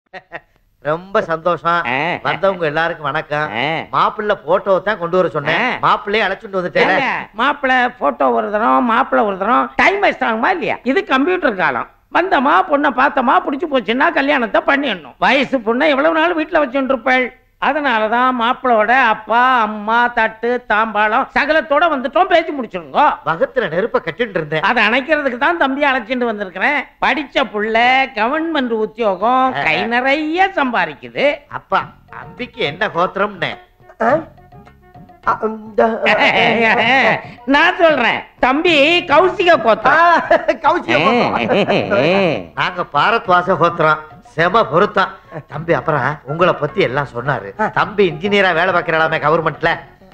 ரொம்ப சந்தோஷம் ஆ. வந்தவங்க எல்லாருக்கும் வணக்கம் ஆ. மாப்பிள்ளை போட்டோ தான் கொண்டு வர சொன்னேன் ஆ. மாப்பிள்ளையே அழைச்சிட்டு வந்துட்டேன் ஏங்க, மாப்பிள்ளை போட்டோ ஒரு தரம் மாப்பிள்ளை ஒரு தரம் டைம் வேஸ்ட் ஆகுமா இல்லையா இது கம்ப்யூட்டர் காலம் வந்தமா பொண்ணை பார்த்தமா பிடிச்சி போச்சுன்னா கல்யாணத்தை பண்ணிடணும் வயசு பொண்ணை எவ்வளவு நாள் வீட்டுல வச்சுட்டு இருப்பாள் அதனாலதான் மாப்பிளோட அப்பா அம்மா தட்டு தாம்பாளம் சகலத்தோட வந்துட்டோம் பேசி முடிச்சிருங்க வகத்துல நெருப்ப கட்டிட்டு இருந்தேன் அதை அணைக்கிறதுக்கு தான் தம்பி அழைச்சிட்டு வந்திருக்கிறேன் படிச்ச புள்ள கவர்மெண்ட் உத்தியோகம் கை நிறைய சம்பாதிக்குது அப்பா அம்பிக்கு என்ன கோத்திரம்னு ஆ, இந்த, நான் சொல்றேன் தம்பி கௌசிக ஆ, கோத்தம் கௌசியம் பார்த்தோம். நாங்க பாரத்வாச கோத்திரம் செம பொருத்தம் தம்பி அப்புறம் உங்களை பத்தி எல்லாம் சொன்னாரு தம்பி இன்ஜினியரா வேலை பார்க்கறாமே கவர்மெண்ட்ல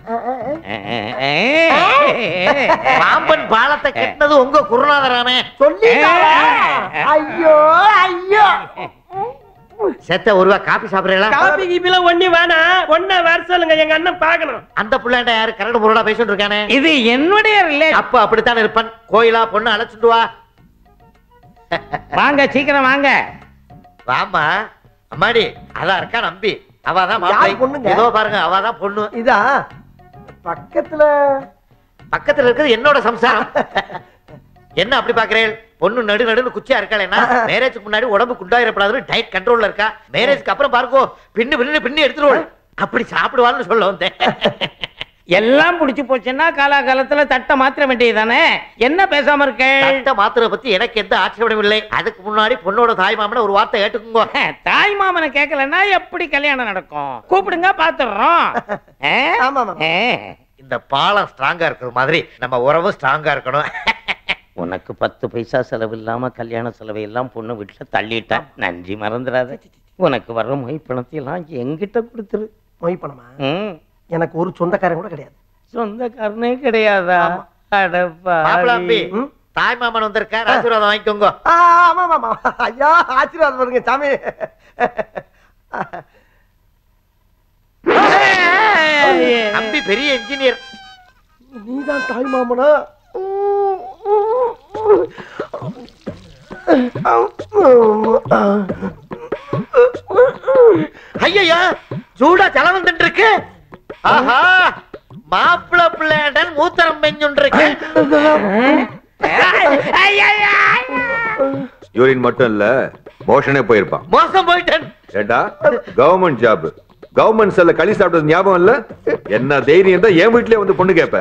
பாம்பன் பாலத்தை கட்டினது உங்க குருநாதராமே சொல்லிட்டாளா? ஐயோ ஐயோ செத்த ஒருவா காபி சாப்பிடுறீங்களா காபி கீபில ஒண்ணு வேணாம் ஒன்ன வர சொல்லுங்க எங்க அண்ணன் பாக்கணும் அந்த புள்ளாண்ட யாரு கரடு முரடா பேசிட்டு இருக்கானே இது என்னுடைய ரிலேஷன் அப்ப அப்படித்தான் இருப்பான் கோயிலா பொண்ணு அழைச்சிட்டு வா வாங்க சீக்கிரம் வாங்க வாமா அம்மாடி அதான் இருக்கா நம்பி அவதான் யார் மாப்பிள்ளை பொண்ணுங்க? இதோ பாருங்க அவதான் பொண்ணு இதா பக்கத்துல பக்கத்துல இருக்கிறது என்னோட சம்சாரம் என்ன அப்படி பாக்குறேன் பொண்ணு நடு நடுன்னு குச்சியா இருக்காளேன்னா மேரேஜ்க்கு முன்னாடி உடம்பு குண்டாயிரப்படாதுன்னு டயட் கண்ட்ரோல்ல இருக்கா மேரேஜ்க்கு அப்புறம் பாருங்கோ பின்னு பின்னு பின்னி எடுத்துருவோம் அப்படி சாப்பிடுவான்னு சொல்ல வந்தேன் எல்லாம் புடிச்சு போச்சுன்னா காலாகாலத்துல தட்டை மாத்திர வேண்டியதுதானே என்ன பேசாம இருக்க தட்டை மாத்திரை பத்தி எனக்கு எந்த ஆட்சேபனும் இல்லை அதுக்கு முன்னாடி பொண்ணோட தாய் மாமன ஒரு வார்த்தை கேட்டுக்குங்க தாய் மாமனை கேட்கலன்னா எப்படி கல்யாணம் நடக்கும் கூப்பிடுங்க பாத்துடுறோம் ஆ? ஆமா ஆமா ஆ. இந்த பாலம் ஸ்ட்ராங்கா இருக்கிற மாதிரி நம்ம உறவும் ஸ்ட்ராங்கா இருக்கணும் உனக்கு பத்து பைசா செலவு இல்லாம கல்யாண செலவை எல்லாம் பொண்ணு வீட்டுல தள்ளிட்டேன் நன்றி மறந்துடாத உனக்கு வர்ற மொய் பணத்தை எல்லாம் என்கிட்ட கொடுத்துரு மொய் பணமா ம். எனக்கு ஒரு சொந்தக்காரன் கூட கிடையாது சொந்தக்காரனே கிடையாதா மாப்பிள அம்பி அடப்பா தாய் மாமன் வந்திருக்கா ஆசீர்வாதம் வாங்கிக்கோங்க ஆ, ஆமா ஆமா ஆமா ஐயா ஆசீர்வாதம் வருங்க சாமி அம்பி பெரிய இன்ஜினியர் நீதான் தாய் மாமனா ஐயா சூடா தலை வந்துட்டு இருக்கு ஆஹா மாப்பிள பிள்ளைடன் மூத்தரம் பெஞ்சுட்டு இருக்கு யூரின் மட்டும் இல்ல மோஷனே போயிருப்பான் மோசம் போயிட்டேன் ஏண்டா கவர்மெண்ட் ஜாப் கவர்மெண்ட் செல்ல களி சாப்பிட்டது ஞாபகம் இல்ல என்ன தைரியம் தான் என் வீட்லயே வந்து பொண்ணு கேப்ப